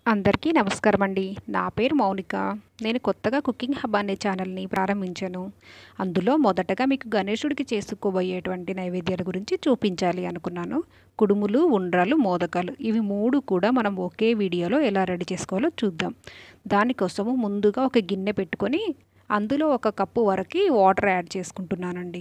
అందరికీ నమస్కారం అండి నా పేరు మౌనిక నేను కొత్తగా కుకింగ్ హబ్ అనే ఛానల్ని ప్రారంభించాను అందులో మొదటగా మీకు గణేశుడికి చేసుకోబోయేటువంటి నైవేద్యాల గురించి చూపించాలి అనుకున్నాను కుడుములు ఉండ్రాలు మోదకాలు ఇవి మూడు కూడా మనం ఒకే వీడియోలో ఎలా రెడీ చేసుకోవాలో చూద్దాం దానికోసము ముందుగా ఒక గిన్నె పెట్టుకొని అందులో ఒక కప్పు వరకు వాటర్ యాడ్ చేసుకుంటున్నానండి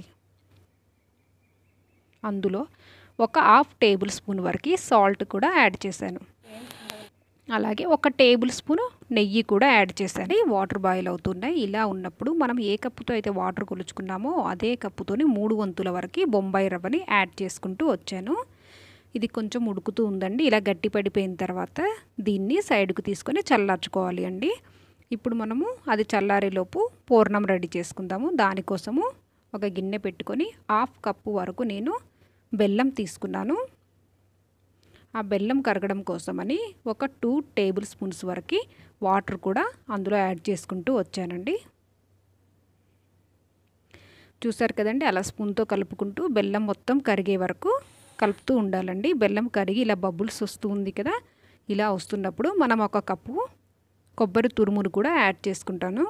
అందులో ఒక హాఫ్ టేబుల్ స్పూన్ వరకు సాల్ట్ కూడా యాడ్ చేశాను అలాగే ఒక టేబుల్ స్పూన్ నెయ్యి కూడా యాడ్ చేశాను వాటర్ బాయిల్ అవుతున్నాయి ఇలా ఉన్నప్పుడు మనం ఏ కప్పుతో అయితే వాటర్ కొలుచుకున్నామో అదే కప్పుతోని మూడు వంతుల వరకు బొంబాయి రవ్వని యాడ్ చేసుకుంటూ వచ్చాను ఇది కొంచెం ఉడుకుతూ ఉందండి ఇలా గట్టి పడిపోయిన తర్వాత దీన్ని సైడ్కు తీసుకొని చల్లార్చుకోవాలి అండి ఇప్పుడు మనము అది చల్లారేలోపు పూర్ణం రెడీ చేసుకుందాము దానికోసము ఒక గిన్నె పెట్టుకొని హాఫ్ కప్పు వరకు నేను బెల్లం తీసుకున్నాను ఆ బెల్లం కరగడం కోసమని ఒక టూ టేబుల్ స్పూన్స్ వరకు వాటర్ కూడా అందులో యాడ్ చేసుకుంటూ వచ్చానండి చూసారు కదండి అలా స్పూన్తో కలుపుకుంటూ బెల్లం మొత్తం కరిగే వరకు కలుపుతూ ఉండాలండి బెల్లం కరిగి ఇలా బబుల్స్ వస్తూ ఉంది కదా ఇలా వస్తున్నప్పుడు మనం ఒక కప్పు కొబ్బరి తురుమును కూడా యాడ్ చేసుకుంటాను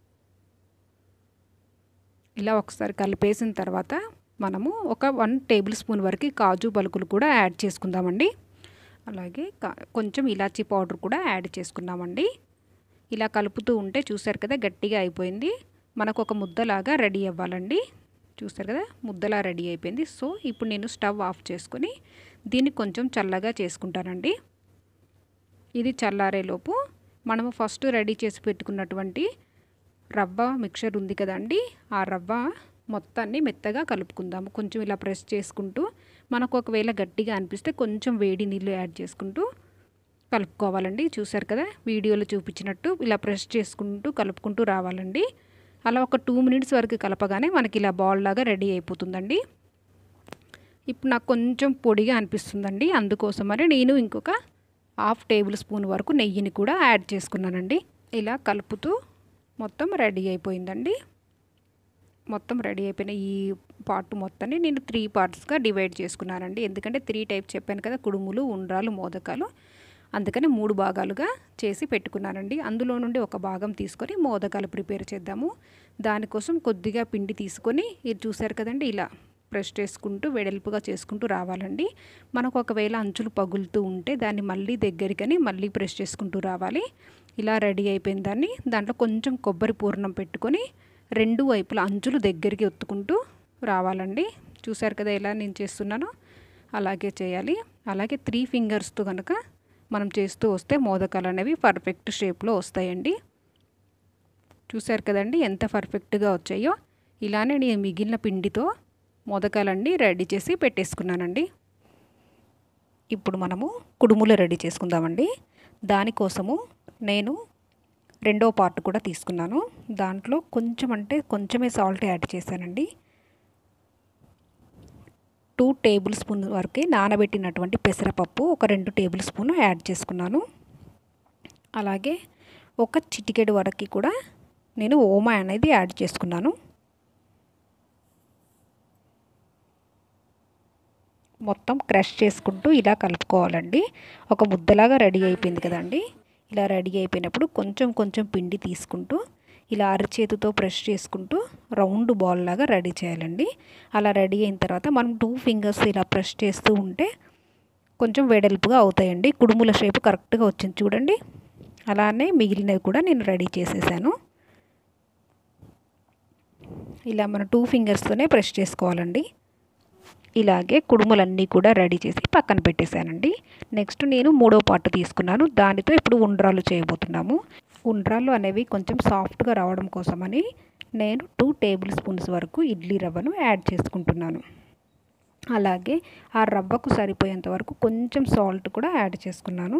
ఇలా ఒకసారి కలిపేసిన తర్వాత మనము ఒక వన్ టేబుల్ స్పూన్ వరకు కాజు పలుకులు కూడా యాడ్ చేసుకుందామండి అలాగే కొంచెం ఇలాచీ పౌడర్ కూడా యాడ్ చేసుకున్నామండి ఇలా కలుపుతూ ఉంటే చూసారు కదా గట్టిగా అయిపోయింది మనకు ఒక ముద్దలాగా రెడీ అవ్వాలండి చూసారు కదా ముద్దలా రెడీ అయిపోయింది సో ఇప్పుడు నేను స్టవ్ ఆఫ్ చేసుకొని దీన్ని కొంచెం చల్లగా చేసుకుంటానండి ఇది చల్లారేలోపు మనము ఫస్ట్ రెడీ చేసి పెట్టుకున్నటువంటి రవ్వ మిక్చర్ ఉంది కదండి ఆ రవ్వ మొత్తాన్ని మెత్తగా కలుపుకుందాము కొంచెం ఇలా ప్రెస్ చేసుకుంటూ మనకు ఒకవేళ గట్టిగా అనిపిస్తే కొంచెం వేడి నీళ్ళు యాడ్ చేసుకుంటూ కలుపుకోవాలండి చూసారు కదా వీడియోలో చూపించినట్టు ఇలా ప్రెస్ చేసుకుంటూ కలుపుకుంటూ రావాలండి అలా ఒక టూ మినిట్స్ వరకు కలపగానే మనకి ఇలా బాల్ లాగా రెడీ అయిపోతుందండి ఇప్పుడు నాకు కొంచెం పొడిగా అనిపిస్తుందండి అందుకోసమని నేను ఇంకొక హాఫ్ టేబుల్ స్పూన్ వరకు నెయ్యిని కూడా యాడ్ చేసుకున్నానండి ఇలా కలుపుతూ మొత్తం రెడీ అయిపోయిందండి మొత్తం రెడీ అయిపోయిన ఈ పార్ట్ మొత్తాన్ని నేను త్రీ పార్ట్స్గా డివైడ్ చేసుకున్నానండి ఎందుకంటే త్రీ టైప్స్ చెప్పాను కదా కుడుములు ఉండ్రాలు మోదకాలు అందుకని మూడు భాగాలుగా చేసి పెట్టుకున్నానండి అందులో నుండి ఒక భాగం తీసుకొని మోదకాలు ప్రిపేర్ చేద్దాము దానికోసం కొద్దిగా పిండి తీసుకొని ఇది చూసారు కదండి ఇలా ప్రెస్ చేసుకుంటూ వెడల్పుగా చేసుకుంటూ రావాలండి మనకు ఒకవేళ అంచులు పగులుతూ ఉంటే దాన్ని మళ్ళీ దగ్గరికని మళ్ళీ ప్రెస్ చేసుకుంటూ రావాలి ఇలా రెడీ అయిపోయిన దాన్ని దాంట్లో కొంచెం కొబ్బరి పూర్ణం పెట్టుకొని రెండు వైపుల అంచులు దగ్గరికి ఒత్తుకుంటూ రావాలండి చూసారు కదా ఎలా నేను చేస్తున్నానో అలాగే చేయాలి అలాగే త్రీ ఫింగర్స్తో కనుక మనం చేస్తూ వస్తే మోదకాలు అనేవి పర్ఫెక్ట్ షేప్లో వస్తాయండి చూసారు కదండి ఎంత పర్ఫెక్ట్గా వచ్చాయో ఇలానే నేను మిగిలిన పిండితో మోదకాలన్నీ రెడీ చేసి పెట్టేసుకున్నానండి ఇప్పుడు మనము కుడుములు రెడీ చేసుకుందామండి దానికోసము నేను రెండో పార్ట్ కూడా తీసుకున్నాను దాంట్లో కొంచెం అంటే కొంచెమే సాల్ట్ యాడ్ చేశానండి టూ టేబుల్ స్పూన్ వరకు నానబెట్టినటువంటి పెసరపప్పు ఒక రెండు టేబుల్ స్పూన్ యాడ్ చేసుకున్నాను అలాగే ఒక చిటికెడు వరకు కూడా నేను ఓమా అనేది యాడ్ చేసుకున్నాను మొత్తం క్రష్ చేసుకుంటూ ఇలా కలుపుకోవాలండి ఒక ముద్దలాగా రెడీ అయిపోయింది కదండి ఇలా రెడీ అయిపోయినప్పుడు కొంచెం కొంచెం పిండి తీసుకుంటూ ఇలా అరచేతితో ప్రెస్ చేసుకుంటూ రౌండ్ బాల్ లాగా రెడీ చేయాలండి అలా రెడీ అయిన తర్వాత మనం టూ ఫింగర్స్ ఇలా ప్రెస్ చేస్తూ ఉంటే కొంచెం వెడల్పుగా అవుతాయండి కుడుముల షేప్ కరెక్ట్గా వచ్చింది చూడండి అలానే మిగిలినవి కూడా నేను రెడీ చేసేసాను ఇలా మన టూ ఫింగర్స్తోనే ప్రెస్ చేసుకోవాలండి ఇలాగే కుడుములన్నీ కూడా రెడీ చేసి పక్కన పెట్టేశానండి నెక్స్ట్ నేను మూడో పార్ట్ తీసుకున్నాను దానితో ఇప్పుడు ఉండ్రాలు చేయబోతున్నాము ఉండ్రాలు అనేవి కొంచెం సాఫ్ట్గా రావడం కోసమని నేను టూ టేబుల్ స్పూన్స్ వరకు ఇడ్లీ రవ్వను యాడ్ చేసుకుంటున్నాను అలాగే ఆ రవ్వకు సరిపోయేంత వరకు కొంచెం సాల్ట్ కూడా యాడ్ చేసుకున్నాను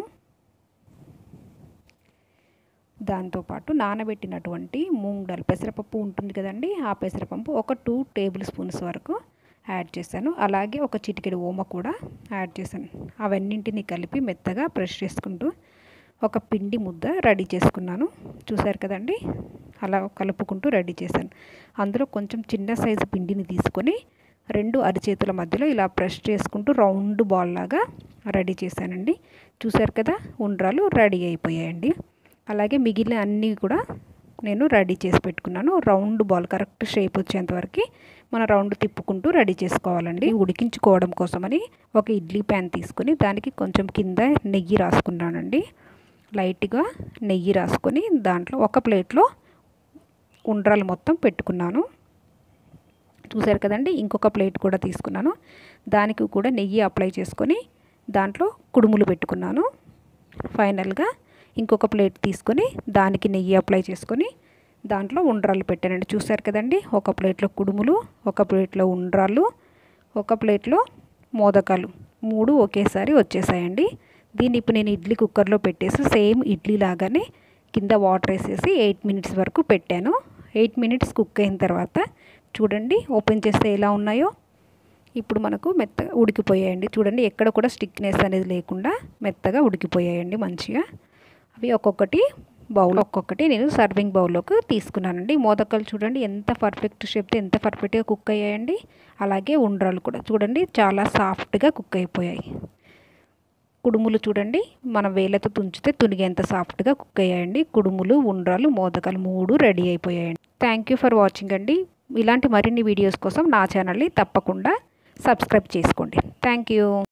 దాంతోపాటు నానబెట్టినటువంటి మూంగ్ దాల్ పెసరపప్పు ఉంటుంది కదండి ఆ పెసరపప్పు ఒక టూ టేబుల్ స్పూన్స్ వరకు యాడ్ చేశాను అలాగే ఒక చిటికెడు ఓమ కూడా యాడ్ చేశాను అవన్నింటిని కలిపి మెత్తగా ప్రెష్ చేసుకుంటూ ఒక పిండి ముద్ద రెడీ చేసుకున్నాను చూసారు కదండి అలా కలుపుకుంటూ రెడీ చేశాను అందులో కొంచెం చిన్న సైజు పిండిని తీసుకొని రెండు అరిచేతుల మధ్యలో ఇలా ప్రెస్ చేసుకుంటూ రౌండ్ బాల్ లాగా రెడీ చేశానండి చూసారు కదా ఉండ్రాలు రెడీ అయిపోయాయండి అలాగే మిగిలిన అన్నీ కూడా నేను రెడీ చేసి పెట్టుకున్నాను రౌండ్ బాల్ కరెక్ట్ షేప్ వచ్చేంతవరకు మన రౌండ్ తిప్పుకుంటూ రెడీ చేసుకోవాలండి ఉడికించుకోవడం కోసమని ఒక ఇడ్లీ ప్యాన్ తీసుకొని దానికి కొంచెం కింద నెయ్యి రాసుకున్నానండి లైట్గా నెయ్యి రాసుకొని దాంట్లో ఒక ప్లేట్లో ఉండ్రాలు మొత్తం పెట్టుకున్నాను చూసారు కదండి ఇంకొక ప్లేట్ కూడా తీసుకున్నాను దానికి కూడా నెయ్యి అప్లై చేసుకొని దాంట్లో కుడుములు పెట్టుకున్నాను ఫైనల్గా ఇంకొక ప్లేట్ తీసుకొని దానికి నెయ్యి అప్లై చేసుకొని దాంట్లో ఉండ్రాలు పెట్టానండి చూసారు కదండి ఒక ప్లేట్లో కుడుములు ఒక ప్లేట్లో ఉండ్రాలు ఒక ప్లేట్లో మోదకాలు మూడు ఒకేసారి వచ్చేసాయండి దీన్ని ఇప్పుడు నేను ఇడ్లీ కుక్కర్లో పెట్టేసి సేమ్ ఇడ్లీ లాగానే కింద వాటర్ వేసేసి ఎయిట్ మినిట్స్ వరకు పెట్టాను ఎయిట్ మినిట్స్ కుక్ అయిన తర్వాత చూడండి ఓపెన్ చేస్తే ఎలా ఉన్నాయో ఇప్పుడు మనకు మెత్తగా ఉడికిపోయాయండి చూడండి ఎక్కడ కూడా స్టిక్నెస్ అనేది లేకుండా మెత్తగా ఉడికిపోయాయండి మంచిగా అవి ఒక్కొక్కటి బౌల్ ఒక్కొక్కటి నేను సర్వింగ్ బౌల్లోకి తీసుకున్నానండి మోదకలు చూడండి ఎంత పర్ఫెక్ట్ షేప్తో ఎంత పర్ఫెక్ట్గా కుక్ అయ్యాయండి అలాగే ఉండ్రాలు కూడా చూడండి చాలా సాఫ్ట్గా కుక్ అయిపోయాయి కుడుములు చూడండి మనం వేలతో తుంచితే తునిగేంత సాఫ్ట్గా కుక్ అయ్యాయండి కుడుములు ఉండ్రాలు మోదకాలు మూడు రెడీ అయిపోయాయండి థ్యాంక్ యూ ఫర్ వాచింగ్ అండి ఇలాంటి మరిన్ని వీడియోస్ కోసం నా ఛానల్ని తప్పకుండా సబ్స్క్రైబ్ చేసుకోండి థ్యాంక్ యూ